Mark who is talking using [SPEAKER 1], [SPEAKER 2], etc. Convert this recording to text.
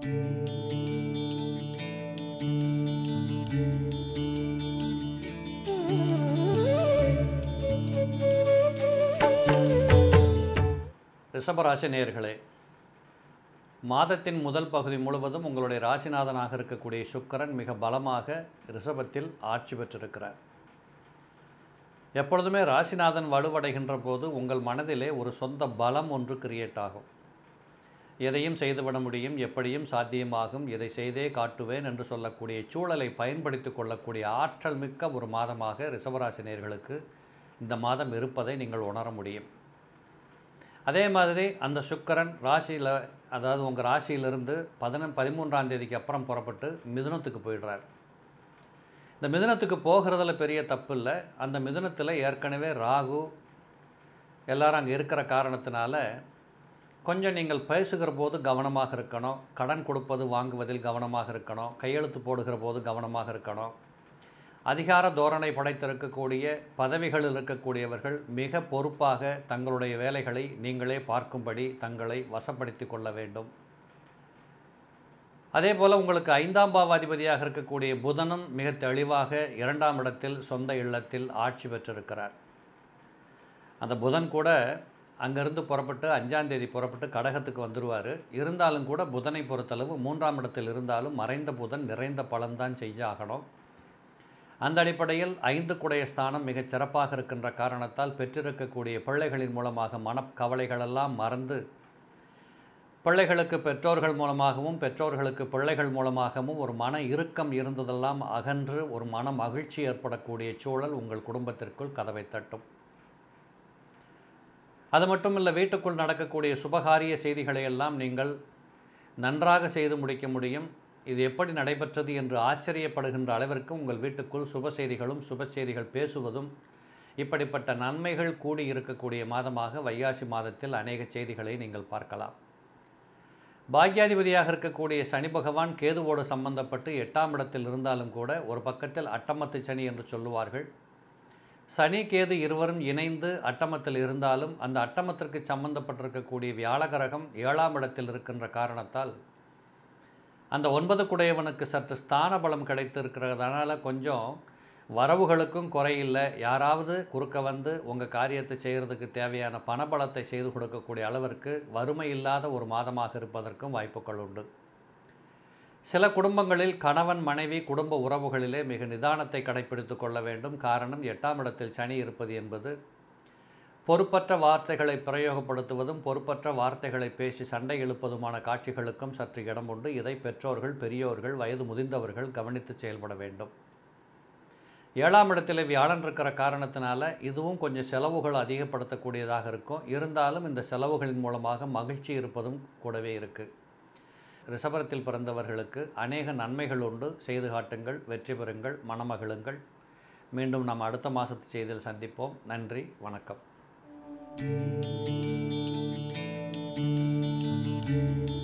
[SPEAKER 1] ரிஷபராசி நேயர்களே மாதத்தின் முதல் பகுதி முழுவதும் உங்களுடைய ராசிநாதனாக இருக்கக்கூடிய சுக்கிரன் மிக பலமாக ரிஷபத்தில் ஆட்சி பெற்றிருக்கிறார் எப்பொழுதுமே ராசிநாதன் வலுவடைகின்ற போது உங்கள் மனதிலே ஒரு சொந்த பலம் ஒன்று கிரியேட் ஆகும் எதையும் செய்துவிட முடியும் எப்படியும் சாத்தியமாகும் இதை செய்தே காட்டுவேன் என்று சொல்லக்கூடிய சூழலை பயன்படுத்தி கொள்ளக்கூடிய ஆற்றல் மிக்க ஒரு மாதமாக ரிஷபராசி நேயர்களுக்கு இந்த மாதம் இருப்பதை நீங்கள் உணர முடியும் அதே மாதிரி அந்த சுக்கிரன் ராசியில் அதாவது உங்கள் ராசியிலிருந்து பதின பதிமூன்றாம் தேதிக்கு அப்புறம் புறப்பட்டு மிதுனத்துக்கு போயிடுறார் இந்த மிதுனத்துக்கு போகிறதுல பெரிய தப்பு இல்லை அந்த மிதுனத்தில் ஏற்கனவே ராகு எல்லாரும் அங்கே இருக்கிற காரணத்தினால கொஞ்சம் நீங்கள் பேசுகிற போது கவனமாக இருக்கணும் கடன் கொடுப்பது வாங்குவதில் கவனமாக இருக்கணும் கையெழுத்து போடுகிற போது கவனமாக இருக்கணும் அதிகார தோரணை படைத்திருக்கக்கூடிய பதவிகளில் இருக்கக்கூடியவர்கள் மிக பொறுப்பாக தங்களுடைய வேலைகளை நீங்களே பார்க்கும்படி தங்களை வசப்படுத்தி கொள்ள வேண்டும் அதே போல் உங்களுக்கு ஐந்தாம் பாவாதிபதியாக இருக்கக்கூடிய புதனும் மிக தெளிவாக இரண்டாம் இடத்தில் சொந்த இல்லத்தில் ஆட்சி பெற்றிருக்கிறார் அந்த புதன் கூட அங்கேருந்து புறப்பட்டு அஞ்சாம் தேதி புறப்பட்டு கடகத்துக்கு வந்துடுவார் இருந்தாலும் கூட புதனை பொறுத்தளவு மூன்றாம் இடத்தில் இருந்தாலும் மறைந்த புதன் நிறைந்த பலன்தான் செய்ய ஆகணும் அந்த அடிப்படையில் ஐந்து குடைய ஸ்தானம் மிகச் சிறப்பாக இருக்கின்ற காரணத்தால் பெற்றிருக்கக்கூடிய பிள்ளைகளின் மூலமாக மனக்கவலைகளெல்லாம் மறந்து பிள்ளைகளுக்கு பெற்றோர்கள் மூலமாகவும் பெற்றோர்களுக்கு பிள்ளைகள் மூலமாகவும் ஒரு மன இறுக்கம் இருந்ததெல்லாம் அகன்று ஒரு மன மகிழ்ச்சி ஏற்படக்கூடிய சூழல் உங்கள் குடும்பத்திற்குள் கதவை தட்டும் அது மட்டும் இல்லை வீட்டுக்குள் நடக்கக்கூடிய சுபகாரிய செய்திகளை எல்லாம் நீங்கள் நன்றாக செய்து முடிக்க முடியும் இது எப்படி நடைபெற்றது என்று ஆச்சரியப்படுகின்ற அளவிற்கு உங்கள் வீட்டுக்குள் சுப செய்திகளும் சுப செய்திகள் பேசுவதும் இப்படிப்பட்ட நன்மைகள் கூடி இருக்கக்கூடிய மாதமாக வைகாசி மாதத்தில் அநேக செய்திகளை நீங்கள் பார்க்கலாம் பாக்யாதிபதியாக இருக்கக்கூடிய சனி பகவான் கேதுவோடு சம்பந்தப்பட்டு எட்டாம் இடத்தில் இருந்தாலும் கூட ஒரு பக்கத்தில் அட்டமத்து சனி என்று சொல்லுவார்கள் சனி கேது இருவரும் இணைந்து அட்டமத்தில் இருந்தாலும் அந்த அட்டமத்திற்கு சம்பந்தப்பட்டிருக்கக்கூடிய வியாழகரகம் ஏழாம் இடத்தில் இருக்கின்ற காரணத்தால் அந்த ஒன்பது குடையவனுக்கு சற்று ஸ்தான பலம் கிடைத்திருக்கிறதுனால கொஞ்சம் வரவுகளுக்கும் குறையில்லை யாராவது குறுக்க வந்து உங்கள் காரியத்தை செய்கிறதுக்கு தேவையான பணபலத்தை செய்து கொடுக்கக்கூடிய அளவிற்கு வறுமை இல்லாத ஒரு மாதமாக இருப்பதற்கும் வாய்ப்புகள் உண்டு சில குடும்பங்களில் கணவன் மனைவி குடும்ப உறவுகளிலே மிக நிதானத்தை கடைப்பிடித்து கொள்ள வேண்டும் காரணம் எட்டாம் இடத்தில் சனி இருப்பது என்பது பொறுப்பற்ற வார்த்தைகளை பிரயோகப்படுத்துவதும் பொறுப்பற்ற வார்த்தைகளை பேசி சண்டை எழுப்பதுமான காட்சிகளுக்கும் சற்று இடம் உண்டு இதை பெற்றோர்கள் பெரியோர்கள் வயது முதிர்ந்தவர்கள் கவனித்து செயல்பட வேண்டும் ஏழாம் இடத்தில் வியாழன் இருக்கிற காரணத்தினால இதுவும் கொஞ்சம் செலவுகள் அதிகப்படுத்தக்கூடியதாக இருக்கும் இருந்தாலும் இந்த செலவுகளின் மூலமாக மகிழ்ச்சி இருப்பதும் கூடவே இருக்குது ரிஷபரத்தில் பிறந்தவர்களுக்கு அநேக நன்மைகள் உண்டு செய்து காட்டுங்கள் வெற்றி பெறுங்கள் மனமகிழுங்கள் மீண்டும் நாம் அடுத்த மாதத்து செய்தியில் சந்திப்போம் நன்றி வணக்கம்